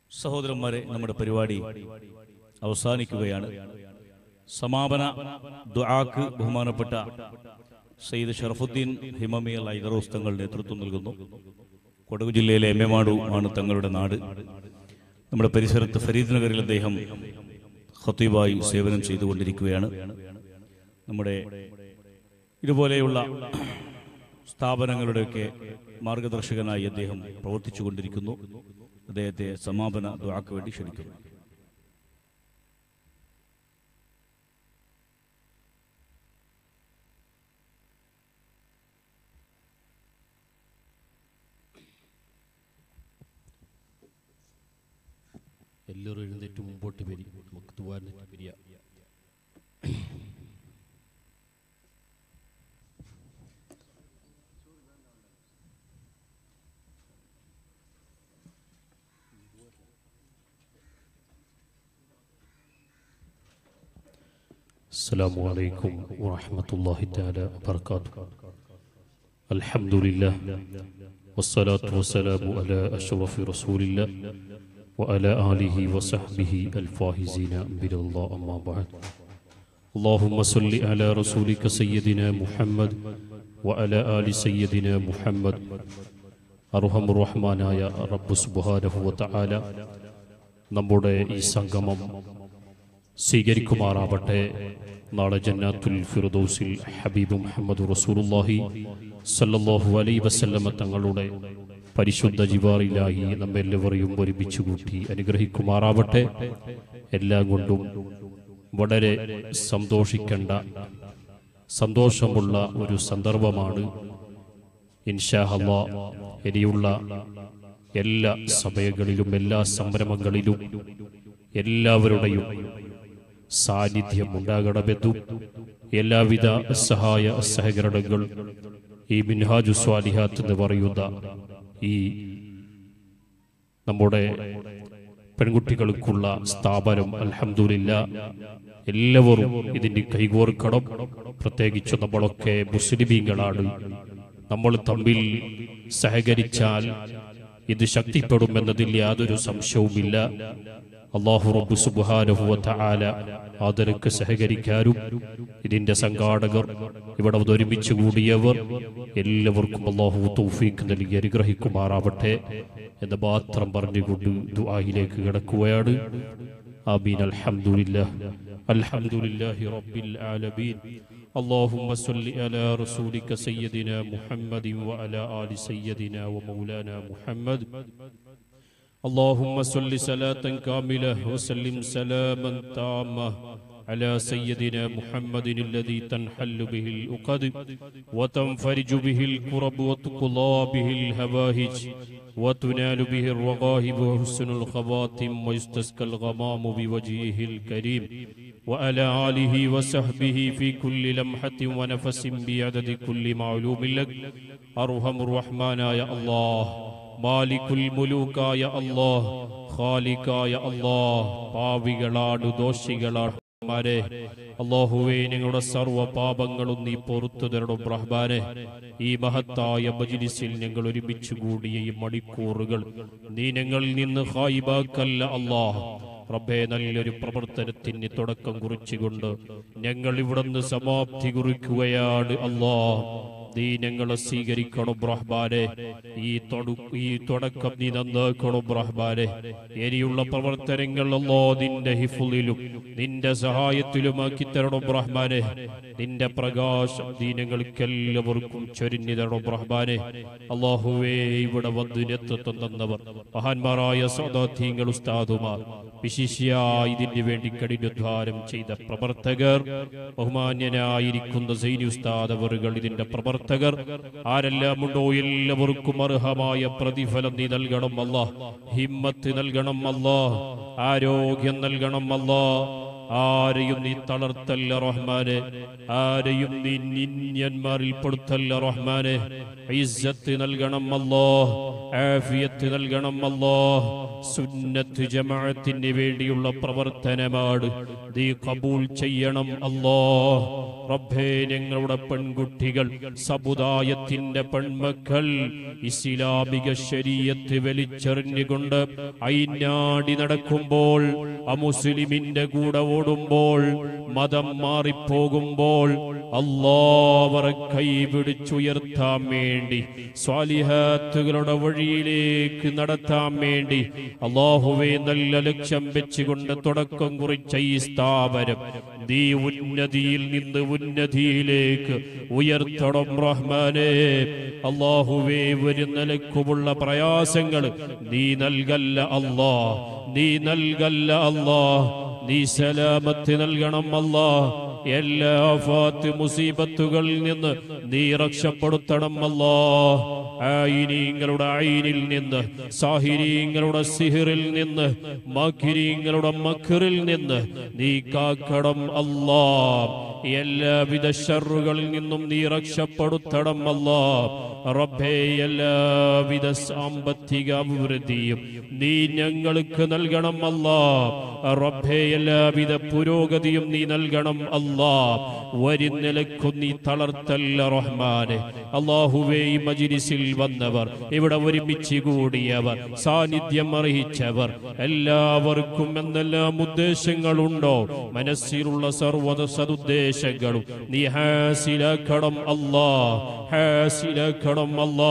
സഹോദരന്മാരെ നമ്മുടെ പരിപാടി അവസാനിക്കുകയാണ് സമാപന ദുആക്ക് ബഹുമാനപ്പെട്ട സയ്യിദ് ഷറഫുദ്ദീൻ ഹിമമിയൽ ഐദറോസ് തങ്ങൾ നേതൃത്വം നൽകുന്നു കൊടകു ജില്ലയിലെ എമ്മമാടു ആണ് തങ്ങളുടെ നാട് നമ്മുടെ പരിസരത്ത് ഫരീദ് നഗറിൽ അദ്ദേഹം ഖത്തീബായി സേവനം ചെയ്തുകൊണ്ടിരിക്കുകയാണ് നമ്മുടെ ഇതുപോലെയുള്ള സ്ഥാപനങ്ങളുടെയൊക്കെ മാർഗദർശകനായി അദ്ദേഹം പ്രവർത്തിച്ചു കൊണ്ടിരിക്കുന്നു അദ്ദേഹത്തെ സമാപന ദ്വാക്ക് വേണ്ടി ക്ഷണിക്കുന്നു എല്ലാവരും എഴുന്നേറ്റ് മുമ്പോട്ട് വരി നമുക്ക് തുവാനിട്ട് പിരിയ السلام عليكم ورحمة الله تعالى وبركاته الحمد لله والصلاة والسلام على أشرف رسول الله وعلى آله وصحبه الفائزين برضا الله أما بعد اللهم صل على رسولك سيدنا محمد وعلى آل سيدنا محمد അർഹം റഹ്മാനായ റബ്ബ് സുബ്ഹാനഹു വതആല നമ്മുടെ ഈ സംഗമം സ്വീകരിക്കുമാറാവട്ടെ നാളെ ജന്നാത്തുൽ ഫിർദൗസിൽ ഹബീബ് മുഹമ്മദ് റസൂലുള്ളാഹി സല്ലല്ലാഹു അലൈഹി വസല്ലമ തങ്ങളുടെ പരിശുദ്ധ ജിവാറിലായി നമ്മെല്ലാവരെയും ഒരുമിച്ച് കൂട്ടി അനുഗ്രഹിക്കുമാറാവട്ടെ എല്ലാം കൊണ്ടും വളരെ സന്തോഷിക്കേണ്ട സന്തോഷമുള്ള ഒരു സന്ദർഭമാണ് ഇൻഷാഹല്ലാ ഇനിയുള്ള എല്ലാ സമയങ്ങളിലും എല്ലാ സംരംഭങ്ങളിലും എല്ലാവരുടെയും സാന്നിധ്യം ഉണ്ടാകണമെന്നും എല്ലാവിധ സഹായ സഹകരണങ്ങൾ ഈ മിൻഹാജു സ്വാലിഹാത്ത് എന്ന് പറയുന്ന ഈ നമ്മുടെ പെൺകുട്ടികൾക്കുള്ള സ്ഥാപനം അൽഹംദുലില്ല എല്ലാവരും ഇതിന് കൈകോർക്കണം പ്രത്യേകിച്ച് നമ്മളൊക്കെ മുസ്ലിമീങ്ങളാണ് നമ്മൾ തമ്മിൽ സഹകരിച്ചാൽ ഇത് ശക്തിപ്പെടുമെന്നതിൽ യാതൊരു സംശയവുമില്ല അള്ളാഹു റബ്ബു സുബ്ഹാനഹു വതആല ആദരക്ക് സഹകരിക്കാനും ഇതിന്റെ സംഘാടകർ ഇവിടെ ഒരുമിച്ച് കൂടിയവർ എല്ലാവർക്കും അള്ളാഹു തൗഫീഖ് നൽകി അനുഗ്രഹിക്കുമാറാവട്ടെ എന്ന് മാത്രം പറഞ്ഞുകൊണ്ട് ദുആയിലേക്ക് കിടക്കുകയാണ് ആമീൻ അൽഹംദുലില്ലാഹ് അൽഹംദുലില്ലാഹി റബ്ബിൽ ആലമീൻ اللهم صل على رسولك سيدنا محمد وعلى آل سيدنا ومولانا محمد اللهم صل صلاة كاملة وسلم سلاما تاما على سيدنا محمد الذي تنحل به الأقد وتنفرج به الكرب وتقضى به الهواهج وتنال به الرغائب وحسن الخواتم ويستسقى الغمام بوجهه الكريم وعلى آله وصحبه في كل لمحة ونفس بعدد كل معلوم لك أرحم الرحمن يا الله മാലിക്കുൽ മുലൂക്കായ അല്ലാഹ് ഖാലിക്കായ അല്ലാഹ് പാവികളാണ് ദോഷികളാണ് അള്ളാഹുവേ ഞങ്ങളുടെ സർവ്വ പാപങ്ങളും നീ പൊറത്തു തരണം റഹ്മാനെ ഈ മഹത്തായ മജ്ലിസിൽ ഞങ്ങൾ ഒരുമിച്ച് കൂടിയ ഈ മണിക്കൂറുകൾ നീ ഞങ്ങളിൽ നിന്ന് ഹായിബാക്കല്ല അല്ലാഹ് റബ്ബേ നല്ലൊരു പ്രവർത്തനത്തിന് തുടക്കം കുറിച്ചുകൊണ്ട് ഞങ്ങൾ ഇവിടുന്ന് സമാപ്തി കുറിക്കുകയാണ് അല്ലാഹ് നീ ഞങ്ങളെ സ്വീകരിക്കണം ബ്രഹ്മാനെ ഈ തൊടു ഈ തുടക്കം നീ നന്നാക്കണം ബ്രഹ്മാനെ ഇനിയുള്ള പ്രവർത്തനങ്ങൾ അല്ലോ നിന്റെ ഹിഫുലിലും നിന്റെ സഹായത്തിലുമാക്കി തരണം ബ്രഹ്മാനെ നിന്റെ പ്രകാശം നീ ഞങ്ങൾക്കെല്ലാവർക്കും ചൊരിഞ്ഞു തരണം ബ്രഹ്മാനെ അള്ളാഹുവേ ഇവിടെ വന്ന് നേതൃത്വം തന്നവർ മഹാന്മാരായ സദാധീങ്ങൾ ഉസ്താദുമാർ വിശിഷ്യായി ഇതിനു വേണ്ടി കഠിനാധ്വാനം ചെയ്ത പ്രവർത്തകർ ബഹുമാന്യനായിരിക്കുന്ന സൈനി ഉസ്താദ് അവറുകൾ ഇതിന്റെ പ്രവർത്തകർ ആരെല്ലാം ഉണ്ടോ എല്ലാവർക്കും അർഹമായ പ്രതിഫലം നീ നൽകണം അല്ല ഹിമ്മത്ത് നൽകണം അല്ല ആരോഗ്യം നൽകണം അല്ല ആരെയും നീ തളർത്തല്ല റഹ്മാനെ ആരെയും നീ നിന്യന്മാരിൽ പെടുത്തല്ല റഹ്മാനെ ഇസ്സത്ത് നൽകണം അല്ലോ ആഫിയത്ത് നൽകണം അല്ലോ സുന്നത്ത് ജമാഅത്തിന് വേണ്ടിയുള്ള പ്രവർത്തനമാണ് നീ കബൂൽ ചെയ്യണം അല്ലോ റബ്ബേ ഞങ്ങളുടെ പെൺകുട്ടികൾ സമുദായത്തിന്റെ പെൺമക്കൾ ഇസ്ലാമിക ശരീയത്ത് വലിച്ചെറിഞ്ഞുകൊണ്ട് ഐനാടി നടക്കുമ്പോൾ അമുസ്ലിമിന്റെ കൂടെ ഓടുമ്പോൾ മതം മാറിപ്പോകുമ്പോൾ അള്ളാവറെ കൈപിടിച്ചുയർത്താൻ വേണ്ടി സ്വാലിഹാത്തുകളുടെ വഴിയിലേക്ക് നടത്താൻ വേണ്ടി അള്ളാഹുവെ നല്ല ലക്ഷ്യം വെച്ചുകൊണ്ട് തുടക്കം കുറിച്ച ഈ സ്ഥാപനം നീ ഉന്നതിയിൽ നിന്ന് ഉന്നതിയിലേക്ക് ഉയർത്തണം റഹ്മാനെ അള്ളാഹുവേ വരുന്ന ലക്കുമുള്ള പ്രയാസങ്ങൾ നീ നൽകല്ല അല്ലാ നീ നൽകല്ല അല്ലാ നീ സലാമത്ത് നൽകണം അല്ലാ എല്ലാ ഫാത്ത് മുസീബത്തുകളിൽ നിന്ന് നീ രക്ഷപ്പെടുത്തണം അല്ലാ ആയിനീങ്ങളുടെ ഐനിൽ നിന്ന് സാഹിരീങ്ങളുടെ സിഹിറിൽ നിന്ന് മഖിരീങ്ങളുടെ മഖറിൽ നിന്ന് നീ കാക്കണം അല്ലാ എല്ലാവിധ ഷറുകളിൽ നിന്നും നീ രക്ഷപ്പെടുത്തണം അല്ലാ റബ്ബേ എല്ലാവിധ സാമ്പത്തിക അഭിവൃദ്ധിയും നീ ഞങ്ങൾക്ക് നൽകണം അല്ലാ റബ്ബേ എല്ലാവിധ പുരോഗതിയും നീ നൽകണം അല്ലാ വരുന്നിലക്കും നീ തളർത്തല്ല റഹ്മാനെ അള്ളാഹുവേ ഈ മജിലിസിൽ വന്നവർ ഇവിടെ ഒരുമിച്ച് കൂടിയവർ സാന്നിധ്യം അറിയിച്ചവർ എല്ലാവർക്കും എന്തെല്ലാം ഉദ്ദേശങ്ങളുണ്ടോ മനസ്സിലുള്ള സർവ്വത സതുദ്ദേശങ്ങളും നീ ഹാസിലാക്കണം അല്ലാ ഹാസിലാക്കണം അല്ലാ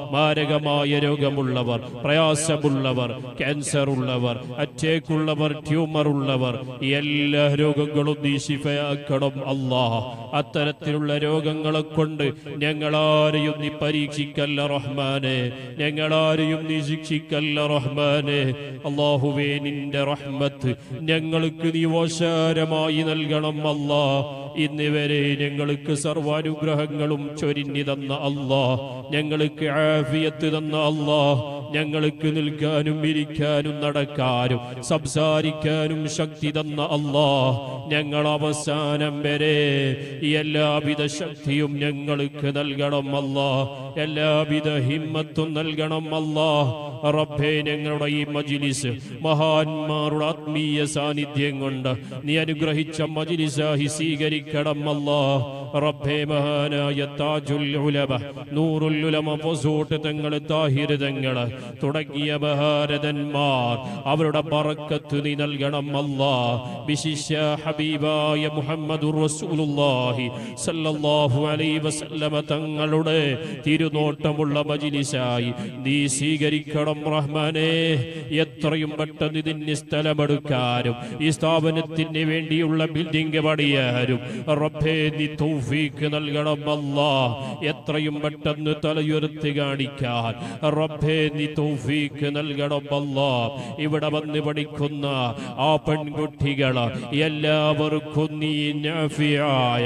മാരകമായ രോഗമുള്ളവർ പ്രയാസമുള്ളവർ ക്യാൻസർ ഉള്ളവർ അറ്റാക്ക് ഉള്ളവർ ട്യൂമർ ഉള്ളവർ എല്ലാ രോഗങ്ങളും നീ ശിഫയാക്കണം അല്ലാ അത്തരത്തിലുള്ള രോഗങ്ങളെ കൊണ്ട് ഞങ്ങളാരെയും നീ പരീക്ഷിക്കല്ല റഹ്മാനെ ഞങ്ങളാരെയും നീ ശിക്ഷിക്കല്ല റഹ്മാനെ അള്ളാഹുവേ നിന്റെ റഹ്മത്ത് ഞങ്ങൾക്ക് നീ ഓശാരമായി നൽകണം അല്ലാ ഇന്ന് വരെ ഞങ്ങൾക്ക് സർവാനുഗ്രഹങ്ങളും ചൊരിഞ്ഞു തന്ന അല്ലാ ഞങ്ങൾക്ക് ആഫിയത്ത് തന്ന അല്ലാ ഞങ്ങൾക്ക് നിൽക്കാനും ഇരിക്കാനും നടക്കാനും സംസാരിക്കാനും ശക്തി തന്ന അല്ലാ ഞങ്ങൾ അവസാനം വരെ എല്ലാവിധ ശക്തിയും ഞങ്ങൾക്ക് നൽകണം അല്ലാ എല്ലാവിധ ഹിമ്മത്തും നൽകണം അല്ലാ റബ്ബേ ഞങ്ങളുടെ ഈ മജിലിസ് മഹാന്മാരുടെ ആത്മീയ സാന്നിധ്യം കൊണ്ട് നീ അനുഗ്രഹിച്ച മജിലിസാഹി സ്വീകരിക്കണം അല്ലാ റബ്ബേ മഹാനായ താജുൽ ഉലമ നൂറുൽ ഉലമ ഫസൂട്ട് തങ്ങള് താഹിര് തങ്ങള് തുടങ്ങിയ മഹാരഥന്മാർ അവരുടെ ബറക്കത്ത് നീ നൽകണം അല്ലാ വിശിഷ്യ ഹബീബായ മുഹമ്മദുർ റസൂലുള്ളാഹി സല്ലല്ലാഹു അലൈഹി വസല്ലമ തങ്ങളുടെ തിരുനോട്ടമുള്ള മജിലിസായി നീ സ്വീകരിക്കണം റഹ്മാനെ എത്രയും പെട്ടെന്ന് ഇതിന് സ്ഥലമെടുക്കാനും ഈ സ്ഥാപനത്തിന് വേണ്ടിയുള്ള ബിൽഡിംഗ് പണിയാനും റബ്ബേ നീ തൗഫീക്ക് നൽകണം അല്ലാ എത്രയും പെട്ടെന്ന് തലയുയർത്തി കാണിക്കാൻ റബ്ബേ നീ തൗഫീക്ക് നൽകണം അല്ലാ ഇവിടെ വന്ന് പഠിക്കുന്ന ആ പെൺകുട്ടികൾ എല്ലാവർക്കും നീ നാഫിയായ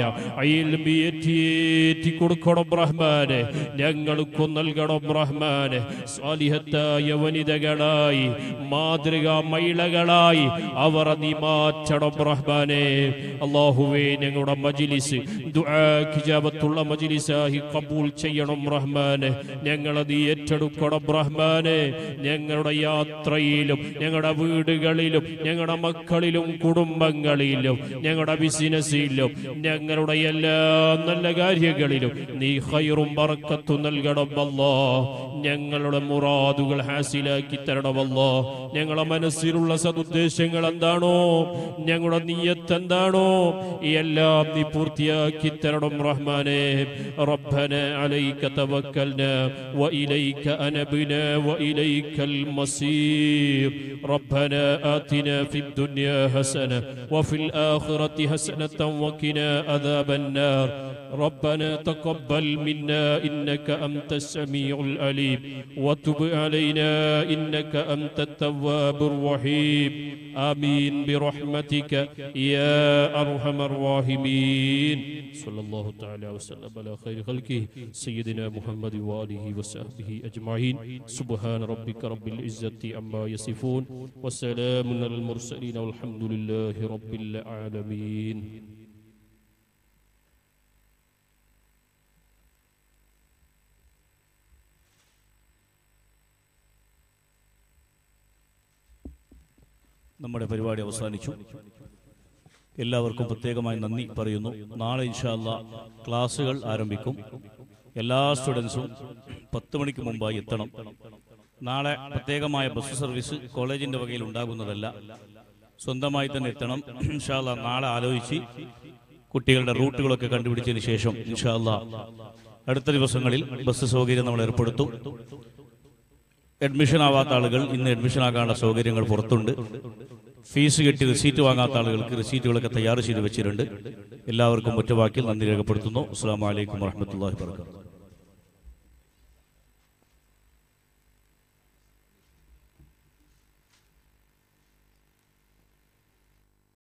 അയൽമിയേറ്റി കൊടുക്കണം റഹ്മാനെ ഞങ്ങൾക്കും നൽകണം റഹ്മാനെ സ്വാലിഹത്തായ വനിതകളായി മാതൃകാ മഹിളകളായി അവർ നീ മാറ്റണം റഹ്മാനെ അള്ളാഹുവേ ഞങ്ങളുടെ മജിലിസ് ദുആഖിജാബത്തുള്ള മജിലിസായി കബൂൽ ചെയ്യണം റഹ്മാനെ ഞങ്ങളെ നീ ഏറ്റെടുക്കണം റഹ്മാനെ ഞങ്ങളുടെ യാത്രയിലും ഞങ്ങളുടെ വീടുകളിലും ഞങ്ങളുടെ മക്കളിലും കുടുംബങ്ങളിലും ഞങ്ങളുടെ ബിസിനസ്സിലും ഞങ്ങളുടെ എല്ലാ നല്ല കാര്യങ്ങളിലും നീ ഹൈറും ബറക്കത്തും നൽകണം അല്ലാ ഞങ്ങളുടെ മുറാദുകൾ ഹാസിലാക്കി തരണമല്ലോ ഞങ്ങളുടെ മനസ്സിലുള്ള സതുദ്ദേശങ്ങൾ എന്താണോ ഞങ്ങളുടെ നീയത്ത് എന്താണോ എല്ലാം നീ പൂർത്തിയാക്കി തരണം റഹ്മാനെ റബ്ബന അലൈക തവക്കൽന وإليك أنبنا وإليك المصير ربنا آتنا في الدنيا حسنة وفي الآخرة حسنة وقنا عذاب النار ربنا تقبل منا إنك إنك أنت السميع العليم وتب علينا إنك أنت التواب الرحيم آمين برحمتك يا أرحم الراحمين صلى الله تعالى وسلم على خير خلقه سيدنا محمد وآله وصحبه أجمعين سبحان ربك رب العزة عما يصفون وسلام على المرسلين والحمد لله رب العالمين നമ്മുടെ പരിപാടി അവസാനിച്ചു എല്ലാവർക്കും പ്രത്യേകമായി നന്ദി പറയുന്നു നാളെ ഇൻഷാല്ല ക്ലാസ്സുകൾ ആരംഭിക്കും എല്ലാ സ്റ്റുഡൻസും പത്ത് മണിക്ക് മുമ്പായി എത്തണം നാളെ പ്രത്യേകമായ ബസ് സർവീസ് കോളേജിന്റെ വകയിൽ ഉണ്ടാകുന്നതല്ല സ്വന്തമായി തന്നെ എത്തണം ഇൻഷാല്ല നാളെ ആലോചിച്ച് കുട്ടികളുടെ റൂട്ടുകളൊക്കെ കണ്ടുപിടിച്ചതിന് ശേഷം ഇൻഷാല്ല അടുത്ത ദിവസങ്ങളിൽ ബസ് സൗകര്യം നമ്മൾ ഏർപ്പെടുത്തും അഡ്മിഷൻ ആവാത്ത ആളുകൾ ഇന്ന് അഡ്മിഷൻ ആകാനുള്ള സൗകര്യങ്ങൾ പുറത്തുണ്ട് ഫീസ് കെട്ടി റിസീറ്റ് വാങ്ങാത്ത ആളുകൾക്ക് റിസീറ്റുകളൊക്കെ തയ്യാർ ചെയ്ത് വെച്ചിട്ടുണ്ട് എല്ലാവർക്കും ഒറ്റവാക്കിൽ നന്ദി രേഖപ്പെടുത്തുന്നു അസ്സാം വലൈക്കും വാഹമത്തല്ലാഹി വർക്കാത്തു